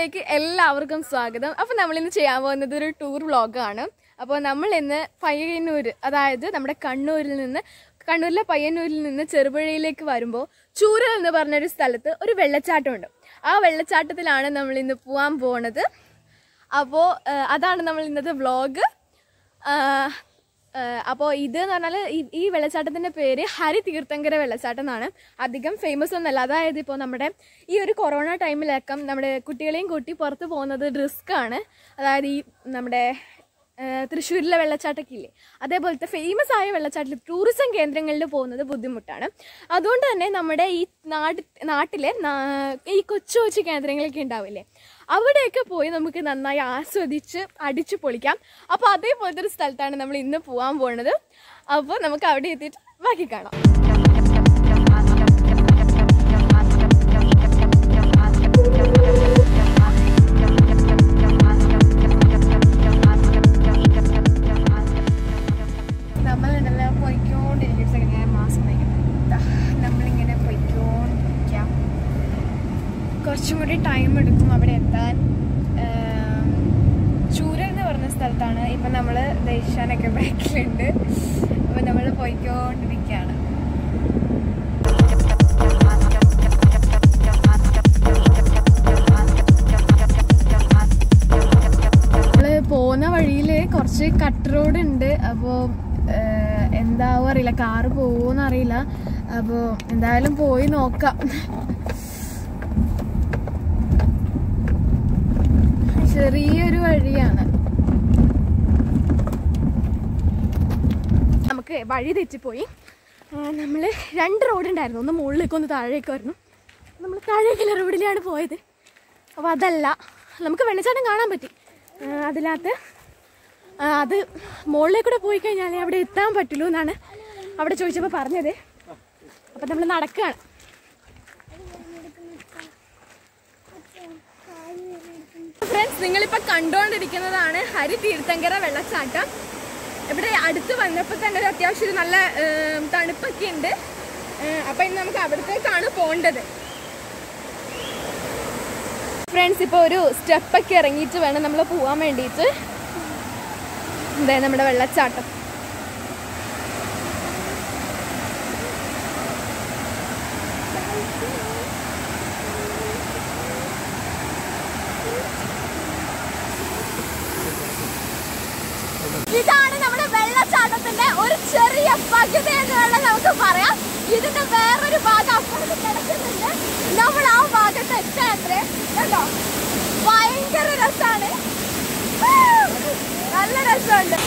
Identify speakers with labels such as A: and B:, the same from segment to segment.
A: വ്ളോഗിലേക്ക് എല്ലാവർക്കും സ്വാഗതം അപ്പോൾ നമ്മൾ ഇന്ന് ചെയ്യാൻ പോകുന്നത് ഒരു ടൂർ വ്ളോഗാണ് അപ്പോൾ നമ്മൾ ഇന്ന് പയ്യന്നൂർ അതായത് നമ്മുടെ കണ്ണൂരിൽ നിന്ന് കണ്ണൂരിലെ പയ്യന്നൂരിൽ നിന്ന് ചെറുപുഴയിലേക്ക് വരുമ്പോൾ ചൂരൽ എന്ന് പറഞ്ഞൊരു സ്ഥലത്ത് ഒരു വെള്ളച്ചാട്ടമുണ്ട് ആ വെള്ളച്ചാട്ടത്തിലാണ് നമ്മൾ ഇന്ന് പോകാൻ പോണത് അപ്പോൾ അതാണ് നമ്മൾ ഇന്നത്തെ വ്ളോഗ് അപ്പോൾ ഇത് എന്ന് പറഞ്ഞാൽ ഈ ഈ വെള്ളച്ചാട്ടത്തിൻ്റെ പേര് ഹരി തീർത്ഥങ്കര വെള്ളച്ചാട്ടം എന്നാണ് അധികം ഫേമസ് ഒന്നല്ല അതായത് ഇപ്പോൾ നമ്മുടെ ഈ ഒരു കൊറോണ ടൈമിലൊക്കെ നമ്മുടെ കുട്ടികളെയും കൂട്ടി പുറത്ത് പോകുന്നത് റിസ്ക് ആണ് അതായത് ഈ നമ്മുടെ ആ, തൃശ്ശൂരിലെ വെള്ളച്ചാട്ടമൊക്കെ ഇല്ലേ അതേപോലത്തെ ഫേമസ് ആയ വെള്ളച്ചാട്ടത്തിൽ ടൂറിസം കേന്ദ്രങ്ങളിൽ പോകുന്നത് ബുദ്ധിമുട്ടാണ് അതുകൊണ്ട് തന്നെ നമ്മുടെ ഈ നാട് നാട്ടിലെ നാ- ഈ കൊച്ചു കൊച്ചു കേന്ദ്രങ്ങളൊക്കെ ഉണ്ടാവില്ലേ അവിടെയൊക്കെ പോയി നമുക്ക് നന്നായി ആസ്വദിച്ച് അടിച്ചു പൊളിക്കാം അപ്പോൾ അതേപോലത്തെ ഒരു സ്ഥലത്താണ് നമ്മൾ ഇന്ന് പോകാൻ പോകുന്നത് അപ്പോൾ നമുക്ക് അവിടെ എത്തിയിട്ട് ബാക്കി കാണാം നമ്മളുണ്ടല്ലോ പോയിക്കൊണ്ടിരിക്കും ഞാൻ മാസ്ക് വയ്ക്കുന്നത് നമ്മളിങ്ങനെ പോയിക്കൊണ്ടിരിക്കാം കുറച്ചും കൂടി ടൈം എടുക്കും അവിടെ എത്താൻ ആം, ചൂര എന്ന് പറഞ്ഞ സ്ഥലത്താണ് ഇപ്പം നമ്മൾ ദേശാനൊക്കെ ബാക്കിലുണ്ട് അപ്പം നമ്മൾ പോയിക്കൊണ്ടിരിക്കുകയാണ് നമ്മൾ പോകുന്ന വഴിയിൽ കുറച്ച് കട്ട് റോഡ് ഉണ്ട് അപ്പോൾ എന്താവും അറിയില്ല കാറ് പോകുമെന്ന് അറിയില്ല അപ്പോൾ എന്തായാലും പോയി നോക്കാം ചെറിയൊരു വഴിയാണ് നമുക്ക് വഴി തെറ്റിപ്പോയി നമ്മൾ രണ്ട് റോഡ് ഉണ്ടായിരുന്നു ഒന്ന് മുകളിലേക്ക് ഒന്ന് താഴേക്കായിരുന്നു നമ്മൾ താഴേക്കുള്ള റോഡിലാണ് പോയത് അപ്പോൾ അതല്ല നമുക്ക് വെള്ളച്ചാട്ടം കാണാൻ പറ്റി ആ, അതിനകത്ത് ആ, അത് മുകളിലേക്കൂടെ പോയി കഴിഞ്ഞാൽ അവിടെ എത്താൻ പറ്റുള്ളൂ എന്നാണ് അവിടെ ചോദിച്ചപ്പോൾ പറഞ്ഞത് അപ്പം നമ്മൾ നടക്കുകയാണ് ഫ്രണ്ട്സ് നിങ്ങളിപ്പോൾ കണ്ടുകൊണ്ടിരിക്കുന്നതാണ് ഹരി തീർത്ഥങ്കര വെള്ളച്ചാട്ടം ഇവിടെ അടുത്ത് വന്നപ്പോൾ തന്നെ ഒരു അത്യാവശ്യം ഒരു നല്ല ഏം, തണുപ്പൊക്കെ ഉണ്ട് അപ്പം ഇന്ന് നമുക്ക് അവിടത്തേക്കാണ് പോകേണ്ടത് ഫ്രണ്ട്സ് ഇപ്പോൾ ഒരു സ്റ്റെപ്പൊക്കെ ഇറങ്ങിയിട്ട് വേണം നമ്മൾ പോകാൻ വേണ്ടിയിട്ട് ഇതേ നമ്മുടെ വെള്ളച്ചാട്ടം ഇതാണ് നമ്മുടെ വെള്ളച്ചാട്ടത്തിന്റെ ഒരു ചെറിയ പകുതി എന്ന് വേണം നമുക്ക് പറയാം ഇതിന്റെ വേറൊരു ഭാഗം അപ്പുറത്ത് കിടക്കുന്നുണ്ട് നമ്മൾ ആ ഭാഗത്ത് എത്താത്രേ കണ്ടോ ഭയങ്കര രസാണ് നല്ല രസമുണ്ട്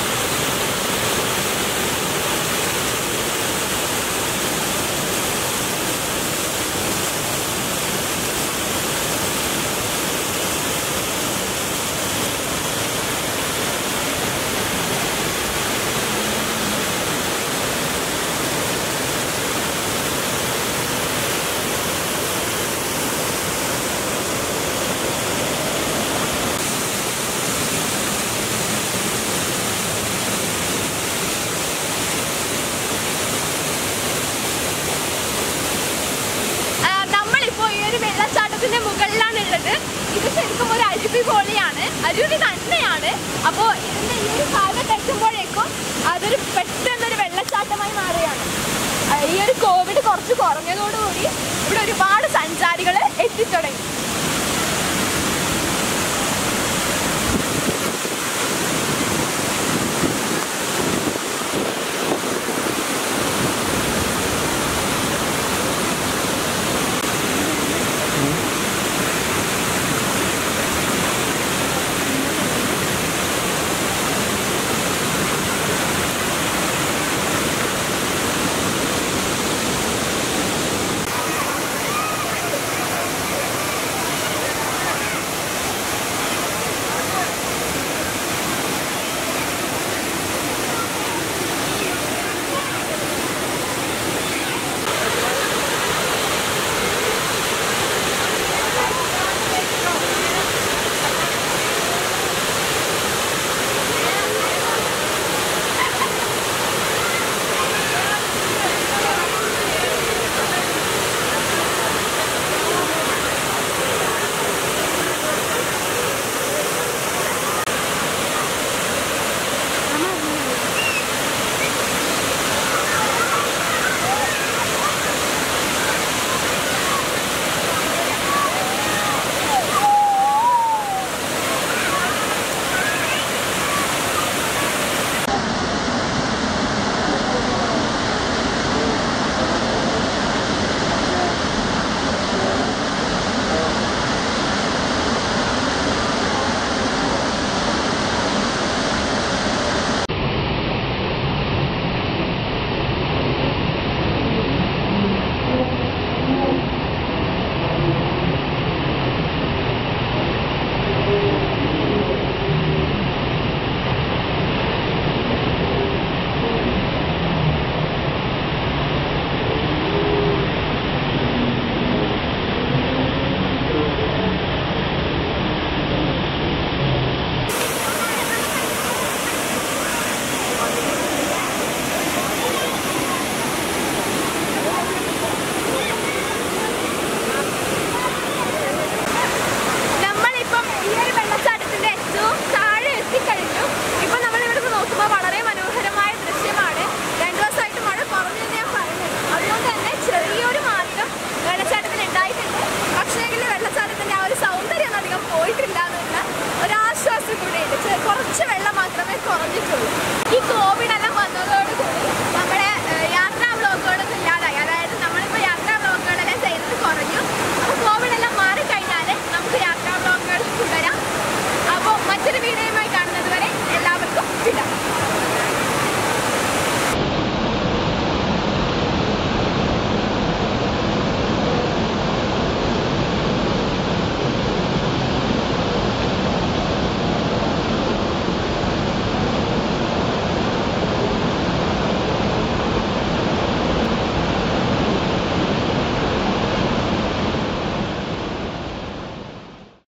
A: ആ, നമ്മളിപ്പോ ഈ ഒരു വെള്ളച്ചാട്ടത്തിന്റെ മുകളിലാണ് ഉള്ളത് ഇത് ശരിക്കും ഒരു അരുവി പോലെയാണ് അരുവി തന്നെയാണ് അപ്പോ ഇതിന്റെ ഈ ഒരു ഭാഗത്ത് എത്തുമ്പോഴേക്കും അതൊരു പെട്ടെന്നൊരു വെള്ളച്ചാട്ടമായി മാറുകയാണ് ആ, ഈ ഒരു കോവിഡ് കുറച്ച് കുറഞ്ഞതോടുകൂടി ഇവിടെ ഒരുപാട് സഞ്ചാരികൾ എത്തിത്തുടങ്ങി